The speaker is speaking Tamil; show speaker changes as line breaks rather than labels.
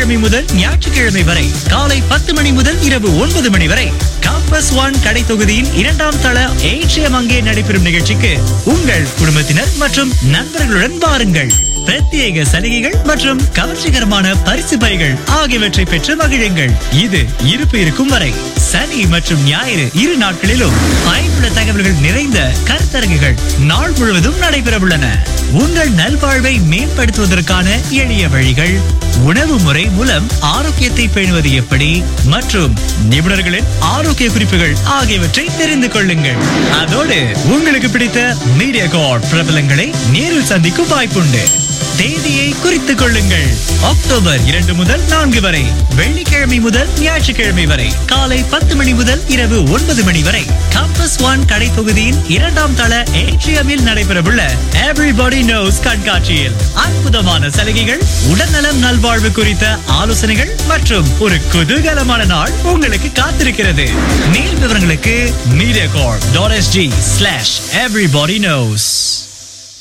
வெள்ளிக்கிழமை முதல் ஞாயிற்றுக்கிழமை வரை காலை பத்து மணி முதல் இரவு ஒன்பது மணி வரை காம்பஸ் ஒன் கடை தொகுதியின் இரண்டாம் தள ஏற்றியம் அங்கே நடைபெறும் நிகழ்ச்சிக்கு உங்கள் குடும்பத்தினர் மற்றும் நண்பர்களுடன் வாருங்கள் பிரத்யேக சலுகைகள் மற்றும் கவர்ச்சிகரமான பரிசு பைகள் ஆகியவற்றை பெற்று மகிழுங்கள் இது இருப்பு இருக்கும் வரை சனி மற்றும் ஞாயிறு இரு நாட்களிலும் பயனுள்ள தகவல்கள் நிறைந்த கருத்தரங்குகள் நாள் முழுவதும் நடைபெறவுள்ளன உங்கள் நல்வாழ்வை மேம்படுத்துவதற்கான எளிய வழிகள் உணவு முறை மூலம் ஆரோக்கியத்தை பேணுவது எப்படி மற்றும் நிபுணர்களின் ஆரோக்கிய குறிப்புகள் ஆகியவற்றை தெரிந்து கொள்ளுங்கள் அதோடு உங்களுக்கு பிடித்த மீடியா கார்ட் பிரபலங்களை நேரில் சந்திக்கும் வாய்ப்புண்டு தேதியை குறித்துக் கொள்ளுங்கள் அக்டோபர் இரண்டு முதல் நான்கு வரை வெள்ளிக்கிழமை முதல் ஞாயிற்றுக்கிழமை வரை காலை பத்து மணி முதல் இரவு ஒன்பது மணி வரை கம்பஸ் ஒன் கடை தொகுதியின் இரண்டாம் தள ஏட்ரியமில் நடைபெறவுள்ள எவ்ரிபடி நோஸ் கண்காட்சியில் அற்புதமான சலுகைகள் உடல்நலம் நல்வாழ்வு குறித்த ஆலோசனைகள் மற்றும் ஒரு குதூகலமான நாள் உங்களுக்கு காத்திருக்கிறது மேல் விவரங்களுக்கு media card dot SG slash everybody nose